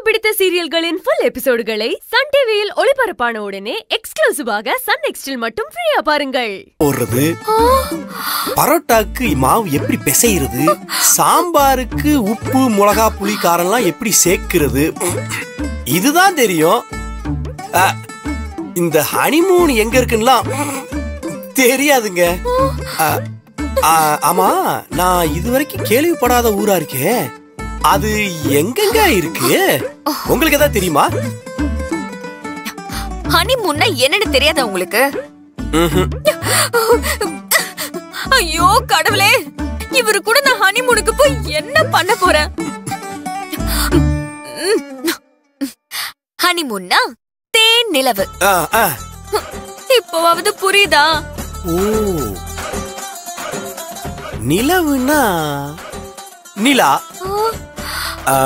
பிடித்த சீரியல்களின் full எபிசோடுகளை Sun டிவியில் ஒளிபரப்பான உடனே எக்ஸ்க்ளூசிவாக சன் நெக்ஸ்டில் மட்டும் ஃப்ரீயா பாருங்கள் போடுறது பரோட்டாக்கு மாவு எப்படி பிசைகிறது சாம்பாருக்கு உப்பு மிளகா புளி காரம்லாம் எப்படி சேர்க்கிறது இதுதான் தெரியும் அ, இந்த ஹனிமூன் எங்க இருக்குன்னுலாம் தெரியாதுங்க அ, ஆ, ஆமா நான் இதுவரைக்கும் கேள்விப்படாத ஊரா இருக்கே அது எங்கெங்க இருக்கு உங்களுக்கு ஏதாவது தெரியுமா ஹனிமூன்னா என்னன்னு தெரியாதா உங்களுக்கு ம்ஹும். ஐயோ கடவுளே இவரு கூட நான் ஹனிமூனுக்கு போய் என்ன பண்ண போறேன் ஹனிமூன்னா தேன் நிலவு ஆ, ஆ. இப்போவாவது புரியுதா ஓ நிலவுனா நிலா ஆ,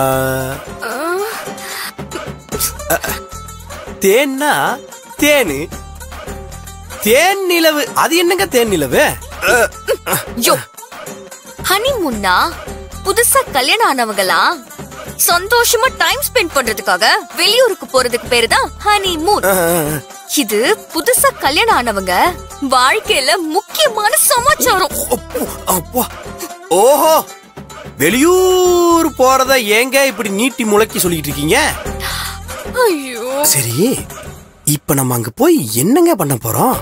தேன்னா தேனு தேன் நிலவு அது என்னங்க தேன் நிலவு யோ ஹனிமூன்னா புதுசா கல்யாணம் ஆனவங்களா சந்தோஷமா டைம் ஸ்பெண்ட் பண்றதுக்காக வெளியூருக்கு போறதுக்கு பேரு தான் ஹனிமூன் ஆ, இது புதுசா கல்யாணம் ஆனவங்க வாழ்க்கையில முக்கியமான சமாச்சாரம் அப்போ, அப்பா. ஓஹோ வெளியூர் போறத ஏங்க இப்படி நீட்டி முளைக்கி சொல்லிட்டு இருக்கீங்க ஐயோ சரி இப்ப நம்ம அங்க போய் என்னங்க பண்ண போறோம்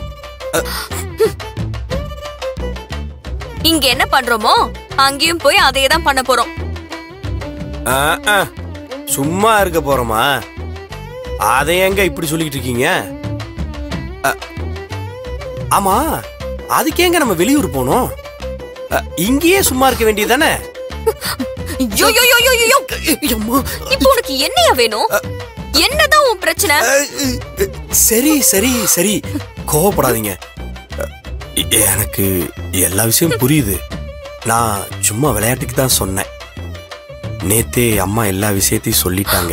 இங்க என்ன பண்றோமோ அங்கேயும் போய் அதே தான் பண்ண போறோம் ஆ, ஆ. சும்மா இருக்க போறோமா அதை எங்க இப்படி சொல்லிட்டு இருக்கீங்க அ, ஆமா அதுக்கேங்க நம்ம வெளியூர் போனோம் அ, இங்கேயே சும்மா இருக்க வேண்டியதானே ஐயோ, ஐயோ, ஐயோ, ஐயோ, ஐயோ. இப்போ உனக்கு என்னையா வேணும் என்னதான் உன் பிரச்சனை சரி சரி சரி கோவப்படாதீங்க அ, எனக்கு எல்லா விஷயம் புரியுது நான் சும்மா விளையாட்டுக்கு தான் சொன்னேன் நேத்தே அம்மா எல்லா விஷயத்தையும் சொல்லிட்டாங்க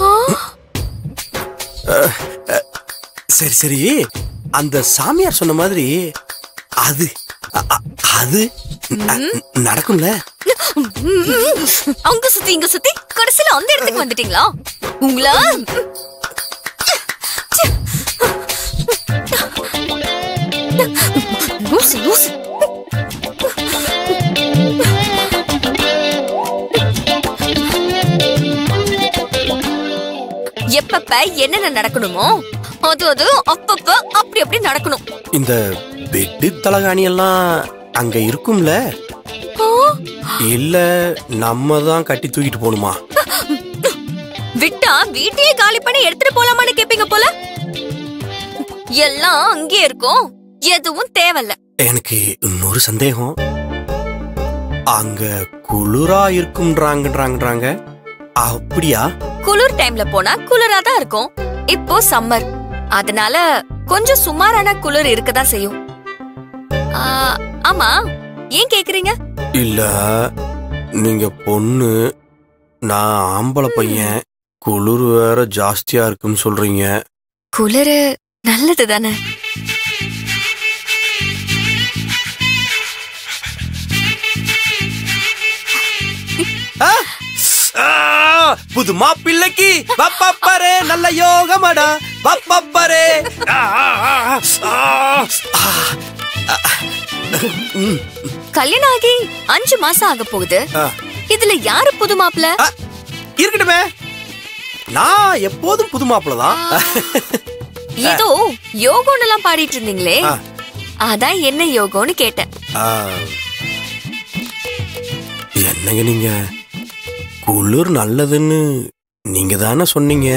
சரி சரி அந்த சாமியார் சொன்ன மாதிரி அது அ- அ- அது ந- நடக்கும்ல அங்க சுத்தி இங்க சுத்தி கடைசியில அந்த இடத்துக்கு வந்துட்டீங்களா உங்களா லூசு, லூசு. எப்பப்ப என்னென்ன நடக்கணுமோ அது அது அப்பப்ப அப்படி அப்படி நடக்கணும் இந்த பெட்டு தலகாணி எல்லாம் அங்க இருக்கும்ல இல்ல நம்ம தான் கட்டி தூக்கிட்டு போகணுமா விட்டா வீட்டையே காலி பண்ணி எடுத்துட்டு போலாமான்னு கேப்பீங்க போல எல்லாம் அங்கே இருக்கும் எதுவும் தேவையில்ல எனக்கு இன்னொரு சந்தேகம் அங்க குளிரா இருக்கும்ன்றாங்கன்றாங்கன்றாங்க அப்படியா குளிர் டைம்ல போனா குளிரா தான் இருக்கும் இப்போ சம்மர் அதனால கொஞ்சம் சுமாரான குளிர் இருக்கதான் செய்யும் ஆ, ஆமா ஏன் கேக்குறீங்க இல்ல நீங்க பொண்ணு நான் ஆம்பளை பையன் குளிர் வேற ஜாஸ்தியா இருக்குன்னு சொல்றீங்க குளிர் நல்லது தானே ஆ! ஆ! புது மாப்பிள்ளைக்கு பப்பப்பரே நல்ல யோகமடா பப்பப்பரே ஆ, ஆ, ஆ, ஆ, ஆ. ம், கல்யாணம் ஆகி அஞ்சு மாசம் ஆக போகுது ஆ. இதுல யாரு புது மாப்பிள்ள ஆ, இருக்கட்டுமே நான் எப்போதும் புது மாப்பிள்ள தான் ஏதோ யோகோன்னு எல்லாம் பாடிட்டு இருந்தீங்களே ஆ. அதான் என்ன யோகோன்னு கேட்டேன் ஆ. என்னங்க நீங்க குளிர் நல்லதுன்னு நீங்க தானே சொன்னீங்க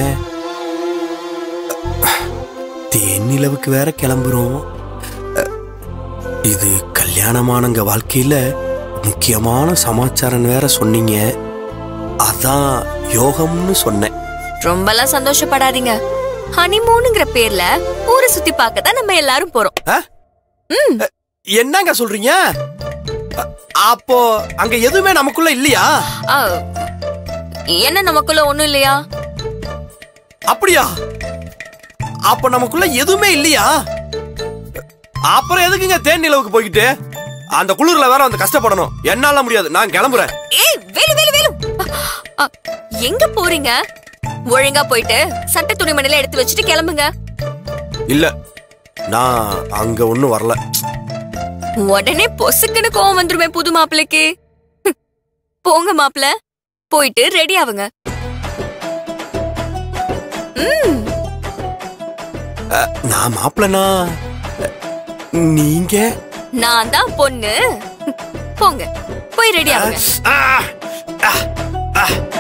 தேனிலவுக்கு வேற கிளம்புறோம் அ, இது கல்யாணமானங்க வாழ்க்கையில முக்கியமான சமாச்சாரம் வேற சொன்னீங்க அதான் யோகம்னு சொன்னேன் ரொம்பலாம் சந்தோஷப்படாதீங்க ஹனிமூனுங்கிற பேர்ல ஊரை சுத்தி பார்க்க தான் நம்ம எல்லாரும் போறோம் அ, என்னங்க சொல்றீங்க அ, அப்போ அங்க எதுவுமே நமக்குள்ள இல்லையா ஆ, என்ன நமக்குள்ள ஒண்ணும் இல்லையா அப்படியா அப்ப நமக்குள்ள எதுவுமே இல்லையா அப்புறம் எதுக்குங்க தேன் நிலவுக்கு போய்கிட்டு அந்த குளிர்ல வேற வந்து கஷ்டப்படணும் என்னால முடியாது நான் கிளம்புறேன் ஏய் வேலு வேலு வேலு அ, எங்க போறீங்க ஒழுங்கா போயிட்டு சட்டை துணிமணில எடுத்து வச்சுட்டு கிளம்புங்க இல்ல நான் அங்க ஒண்ணும் வரல உடனே பொசுக்குன்னு கோவம் வந்துருமே புது மாப்பிள்ளைக்கு ஹம். போங்க மாப்பிள்ள போயிட்டு ரெடி ஆவுங்க ம் அஹ், நான் மாப்பிளனா நீங்க நான் தான் பொண்ணு போங்க போய் ரெடி ஆகுங்க ஆ, ஆ, ஆ.